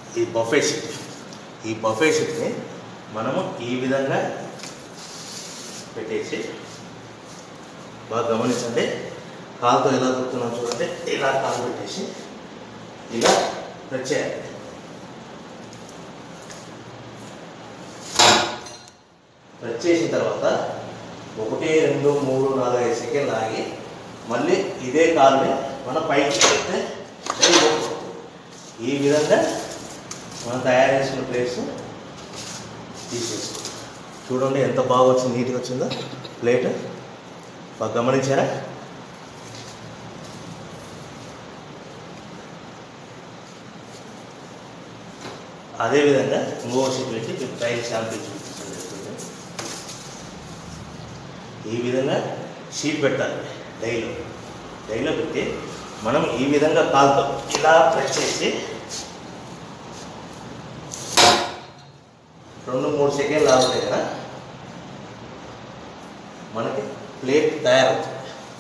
ఈ buffet sheet ఈ buffet షీట్ని మనము ఈ విధంగా పెట్టేసి బాగా గమనించండి కాలుతో ఎలా దొరుకుతున్నాం చూడండి ఇలా కాలు పెట్టేసి ఇలా ప్రెస్ చేయాలి ప్రెస్ చేసిన తర్వాత ఒకటి రెండు మూడు నాలుగు ఐదు సెకండ్లు ఆగి మళ్ళీ ఇదే కాలుని మనం పైకి పెడితే అది ఓపెన్. ఈ విధంగా మనం తయారు చేసుకున్న ప్లేట్స్ తీసేసుకో చూడండి ఎంత బాగా వచ్చింది నీట్గా వచ్చిందో ప్లేట్ బాగా గమనించారా అదేవిధంగా ఇంకో షీట్ పెట్టి మీకు ట్రైల్ శాంపిల్ చూపిస్తాను చూడండి. ఈ విధంగా షీట్ పెట్టాలి డైలో డైలో పెట్టి మనం ఈ విధంగా కాలుతో ఇలా ప్రెస్ చేసి రెండు మూడు సెకండ్లు ఆగుతాయి కదా మనకి ప్లేట్ తయారవుతుంది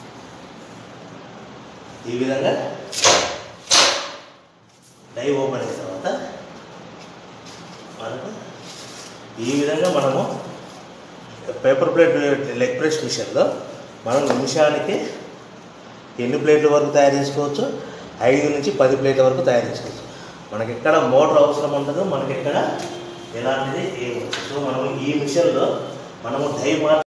ఈ విధంగా డై ఓపెన్ అయిన తర్వాత మనకు ఈ విధంగా మనము పేపర్ ప్లేట్ లెగ్ ప్రెస్ మిషన్లో మనం నిమిషానికి ఎన్ని ప్లేట్ల వరకు తయారు చేసుకోవచ్చు ఐదు నుంచి పది ప్లేట్ల వరకు తయారు చేసుకోవచ్చు మనకి ఎక్కడ మోటార్ అవసరం ఉండదు మనకి ఎక్కడ ఎలాంటిది ఏమి ఉండదు. సో మనం ఈ మిషన్లో మనము డై మాత్రం